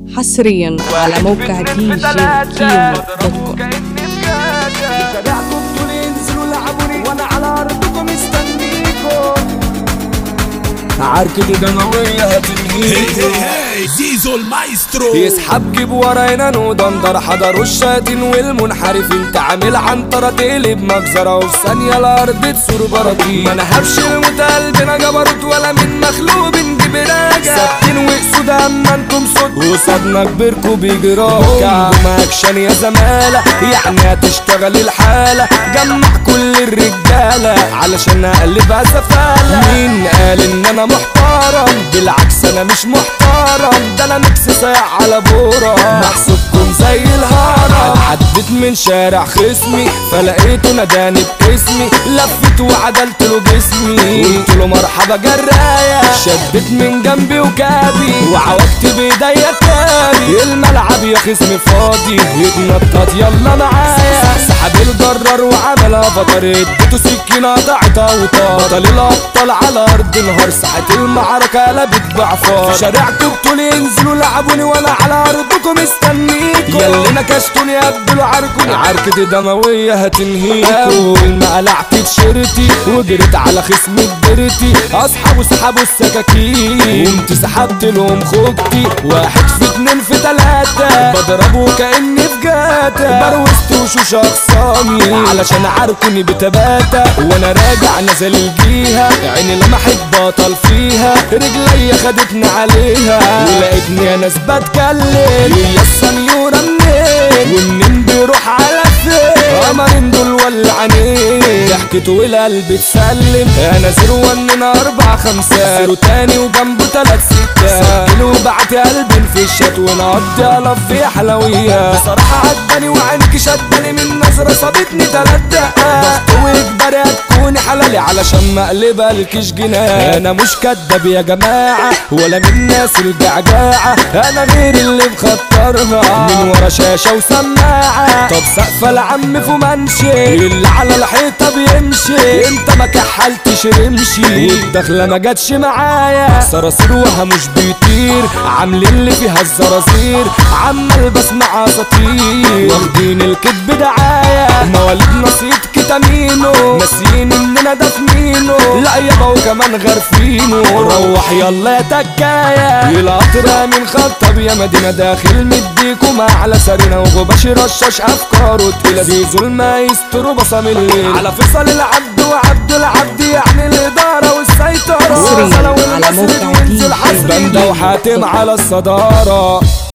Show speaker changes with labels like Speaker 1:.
Speaker 1: حصريا على موقع دي جي كيمو دوت كوم
Speaker 2: شارعكم دول انزلوا لعبوني وانا على ارضكم مستنيكم عركة دموية هتنهيكم
Speaker 3: زيزو المايسترو
Speaker 2: يسحب جيب ورانا ودندر حضروا الشياطين والمنحرفين تعامل عنترة تقلب مجزرة وفي ثانية الأرض تثور براكين ما نهبش الموت قلبنا جبروت ولا من مخلوق بنجيب راجع ثابتين وقسود أما انتم صوت وصدنا كبركوا بيجراكا اكشن يا زمالة يعني هتشتغل الحالة جمع كل الرجالة علشان اقلبها سفالة مين قال ان انا محترم بالعكس انا مش محترم ده انا ميكس سايع على بورا محسوبكم زي الهرم عديت من شارع خصمي فلقيته ناداني باسمي لفت وعدلت له جسمي قلت له مرحبا جراية شدت من جنبي وكابي وعوجت بايديا كابي الملعب يا خصمي فاضي يتنطط يلا معايا سحب الجرار وعمل افاتار اديته سكينة قطعتها وطار بطل الابطال على ارض النهار ساعة المعركة قلبت بعفار في شارعكم بتقولي انزلوا لعبوني وانا على ارضكم مستنيكم ياللي نكشتوني قبلوا عركوني عركة دموية هتنهيكم اول ما قلعت تيشيرتي وجريت على خصمي كبرتي اصحابه سحبوا السكاكين قمت سحبت لهم خوجتي واحد في اتنين في تلاتة بضربه كأني في جاتا بروست وشوش اخصامي علشان عاركوني بتباتا وانا راجع نزل الجيهة عيني لمحت بطل فيها رجلي خدتني عليها ولقيتني ناس بتكلم هي السنيورة منين ومنين بيروح على فين قمرين دول ولعانين ضحكت والقلب تسلم انا زيرو وننا اربع خمسات زيرو تاني وجنبه تلات ستات سجل وبعت قلبي في الشات ونقضي الف في حلويات بصراحة عجباني وعينك شدني من نظرة صابتني تلات دقات ضغط واجباري هتكوني حلالي علشان مقلبة الكيش جنان انا مش كداب يا جماعة ولا من ناس الجعجاعة انا غير اللي مخطرها من ورا شاشة وسماعة طب سقف العم في منشي اللي على الحيطة بيمشي انت ما كحلتش رمشي والدخلة ما جاتش معايا صراصير وها مش بيطير عاملين اللي فيها الزرازير عمال بسمع اساطير واخدين الكذب دعاية مواليد نصيد كتامينو ناسيين اننا دافنينه لا يابا وكمان غارفينه روح يلا يا تكاية القطر من خطب يا مدينة داخل مديكوا مع على سرينا وغباش رشاش افكاره تقيلة زيزو المايسترو بصم الليل على فيصل العبد وعبد العبد يعني الادارة والسيطرة
Speaker 1: حصرياً
Speaker 2: وصلة
Speaker 1: على
Speaker 2: والمصري
Speaker 1: موقع
Speaker 2: وينزل
Speaker 1: دي جي
Speaker 2: حصري بندة وحاتم على الصدارة